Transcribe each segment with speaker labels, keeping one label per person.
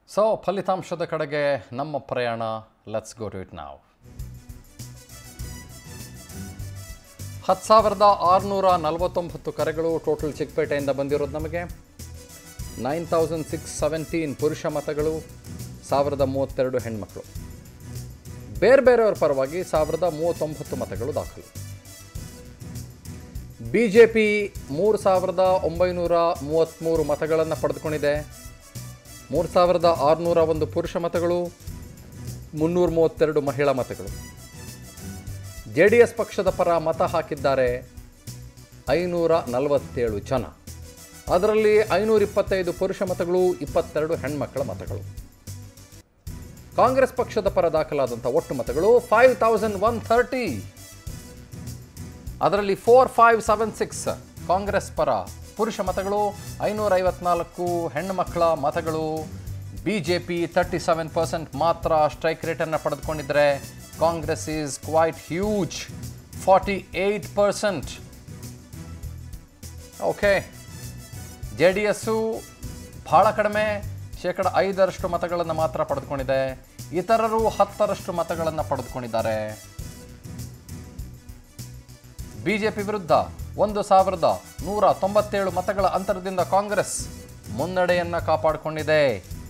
Speaker 1: so ಫಲಿತಾಂಶದ ಕಡೆಗೆ ನಮ್ಮ ಪ್ರಯಾಣ ಲೆಟ್ಸ್ ಗೋ ಟು ಇಟ್ ನಾವು ಹತ್ತು ಸಾವಿರದ ಆರುನೂರ ನಲವತ್ತೊಂಬತ್ತು ಕರೆಗಳು ಟೋಟಲ್ ಚಿಕ್ಕಪೇಟೆಯಿಂದ ಬಂದಿರೋದು ನಮಗೆ ನೈನ್ ತೌಸಂಡ್ ಸಿಕ್ಸ್ ಸೆವೆಂಟೀನ್ ಪುರುಷ ಮತಗಳು ಸಾವಿರದ ಮೂವತ್ತೆರಡು ಹೆಣ್ಮಕ್ಳು ಬೇರೆ ಬೇರೆಯವರ ಪರವಾಗಿ ಸಾವಿರದ ಮೂವತ್ತೊಂಬತ್ತು ಮತಗಳು ದಾಖಲು ಬಿ ಜೆ ಪಿ ಮೂರು ಸಾವಿರದ ಒಂಬೈನೂರ ಮೂವತ್ತ್ಮೂರು ಮತಗಳನ್ನು ಪಡೆದುಕೊಂಡಿದೆ ಮೂರು ಸಾವಿರದ ಆರುನೂರ ಒಂದು ಪುರುಷ ಮತಗಳು ಮುನ್ನೂರ ಮೂವತ್ತೆರಡು ಮಹಿಳಾ ಮತಗಳು ಜೆ ಡಿ ಎಸ್ ಪಕ್ಷದ ಪರ ಮತ ಹಾಕಿದ್ದಾರೆ ಐನೂರ ನಲವತ್ತೇಳು ಜನ ಅದರಲ್ಲಿ ಐನೂರ ಇಪ್ಪತ್ತೈದು ಪುರುಷ ಮತಗಳು ಇಪ್ಪತ್ತೆರಡು ಹೆಣ್ಮಕ್ಕಳ ಮತಗಳು ಕಾಂಗ್ರೆಸ್ ಪಕ್ಷದ ಪರ ದಾಖಲಾದಂಥ ಒಟ್ಟು ಮತಗಳು ಫೈವ್ ತೌಸಂಡ್ ಒನ್ ಥರ್ಟಿ ಅದರಲ್ಲಿ four five seven six Congress ಪರ ಪುರುಷ ಮತಗಳು ಐನೂರ ಐವತ್ನಾಲ್ಕು ಹೆಣ್ಣು ಮಕ್ಕಳ ಮತಗಳು B J P thirty seven percent ಮಾತ್ರ ಸ್ಟ್ರೈಕ್ ರೇಟನ್ನು ಪಡೆದುಕೊಂಡಿದ್ದರೆ Congress is quite huge forty eight percent okay J D S ಭಾಳ ಕಡಿಮೆ ಶೇಕಡ ಐದರಷ್ಟು ಮತಗಳನ್ನು ಮಾತ್ರ ಪಡೆದುಕೊಂಡಿದೆ ಇತರರು ಹತ್ತರಷ್ಟು ಮತಗಳನ್ನು ಪಡೆದುಕೊಂಡಿದ್ದಾರೆ ಬಿಜೆಪಿ ವಿರುದ್ಧ ಒಂದು ಸಾವಿರದ ನೂರ ತೊಂಬತ್ತೇಳು ಮತಗಳ ಅಂತರದಿಂದ ಕಾಂಗ್ರೆಸ್ ಮುನ್ನಡೆಯನ್ನ ಕಾಪಾಡಿಕೊಂಡಿದೆ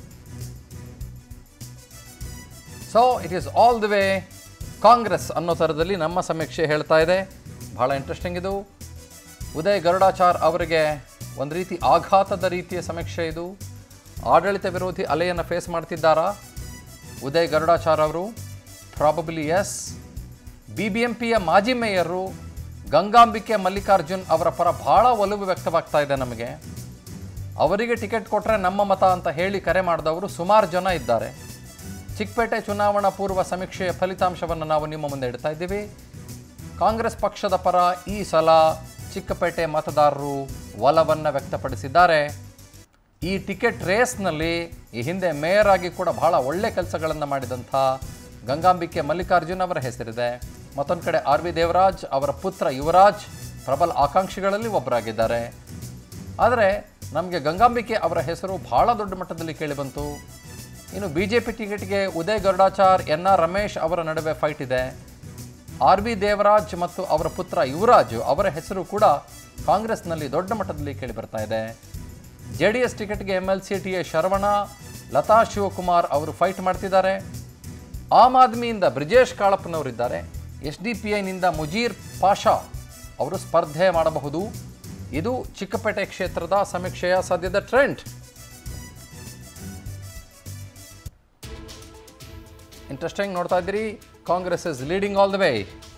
Speaker 1: so it is all the way Congress ಅನ್ನೋ ಥರದಲ್ಲಿ ನಮ್ಮ ಸಮೀಕ್ಷೆ ಹೇಳ್ತಾ ಇದೆ ಬಹಳ ಇಂಟ್ರೆಸ್ಟಿಂಗ್ ಇದು ಉದಯ್ ಗರುಡಾಚಾರ್ ಅವರಿಗೆ ಒಂದು ರೀತಿ ಆಘಾತದ ರೀತಿಯ ಸಮೀಕ್ಷೆ ಇದು ಆಡಳಿತ ವಿರೋಧಿ ಅಲೆಯನ್ನು ಫೇಸ್ ಮಾಡ್ತಿದ್ದಾರಾ ಉದಯ್ ಗರುಡಾಚಾರ್ ಅವರು probably S B B M ಪಿಯ ಮಾಜಿ ಮೇಯರು ಗಂಗಾಂಬಿಕೆ ಮಲ್ಲಿಕಾರ್ಜುನ್ ಅವರ ಪರ ಬಹಳ ಒಲವು ವ್ಯಕ್ತವಾಗ್ತಾ ಇದೆ ನಮಗೆ ಅವರಿಗೆ ಟಿಕೆಟ್ ಕೊಟ್ಟರೆ ನಮ್ಮ ಮತ ಅಂತ ಹೇಳಿ ಕರೆ ಮಾಡಿದವರು ಸುಮಾರು ಜನ ಇದ್ದಾರೆ ಚಿಕ್ಕಪೇಟೆ ಚುನಾವಣಾ ಪೂರ್ವ ಸಮೀಕ್ಷೆಯ ಫಲಿತಾಂಶವನ್ನು ನಾವು ನಿಮ್ಮ ಮುಂದೆ ಇಡ್ತಾ ಇದ್ದೀವಿ ಕಾಂಗ್ರೆಸ್ ಪಕ್ಷದ ಪರ ಈ ಸಲ ಚಿಕ್ಕಪೇಟೆ ಮತದಾರರು ಒಲವನ್ನು ವ್ಯಕ್ತಪಡಿಸಿದ್ದಾರೆ ಈ ಟಿಕೆಟ್ ರೇಸ್ನಲ್ಲಿ ಈ ಹಿಂದೆ ಮೇಯರ್ ಆಗಿ ಕೂಡ ಬಹಳ ಒಳ್ಳೆ ಕೆಲಸಗಳನ್ನು ಮಾಡಿದಂಥ ಗಂಗಾಂಬಿಕೆ ಮಲ್ಲಿಕಾರ್ಜುನ್ ಅವರ ಹೆಸರಿದೆ ಮತ್ತೊಂದು ಕಡೆ ಆರ್ ವಿ ದೇವರಾಜ್ ಅವರ ಪುತ್ರ ಯುವರಾಜ್ ಪ್ರಬಲ ಆಕಾಂಕ್ಷಿಗಳಲ್ಲಿ ಒಬ್ಬರಾಗಿದ್ದಾರೆ ಆದರೆ ನಮಗೆ ಗಂಗಾಂಬಿಕೆ ಅವರ ಹೆಸರು ಬಹಳ ದೊಡ್ಡ ಮಟ್ಟದಲ್ಲಿ ಕೇಳಿಬಂತು ಇನ್ನು ಬಿ ಜೆ ಪಿ ಟಿಕೆಟ್ಗೆ ಉದಯ್ ಗರುಡಾಚಾರ್ ಎನ್ ಆರ್ ರಮೇಶ್ ಅವರ ನಡುವೆ ಫೈಟ್ ಇದೆ ಆರ್ ವಿ ದೇವರಾಜ್ ಮತ್ತು ಅವರ ಪುತ್ರ ಯುವರಾಜ್ ಅವರ ಹೆಸರು ಕೂಡ ಕಾಂಗ್ರೆಸ್ನಲ್ಲಿ ದೊಡ್ಡ ಮಟ್ಟದಲ್ಲಿ ಕೇಳಿ ಬರ್ತಾ ಇದೆ ಜೆ ಡಿ ಎಸ್ ಟಿಕೆಟ್ಗೆ M L C T A Sharavana Latha Shivakumar ಅವರು ಫೈಟ್ ಮಾಡ್ತಿದ್ದಾರೆ ಆಮ್ ಆದ್ಮಿಯಿಂದ ಬ್ರಿಜೇಶ್ ಕಾಳಪ್ಪನವರಿದ್ದಾರೆ ಎಸ್ ಡಿ ಪಿ ಐನಿಂದ ಮುಜೀರ್ ಪಾಷಾ ಅವರು ಸ್ಪರ್ಧೆ ಮಾಡಬಹುದು ಇದು ಚಿಕ್ಕಪೇಟೆ ಕ್ಷೇತ್ರದ ಸಮೀಕ್ಷೆಯ ಸದ್ಯದ ಟ್ರೆಂಡ್ ಇಂಟ್ರೆಸ್ಟಿಂಗ್ ನೋಡ್ತಾ ಇದ್ದೀರಿ Congress is leading all the way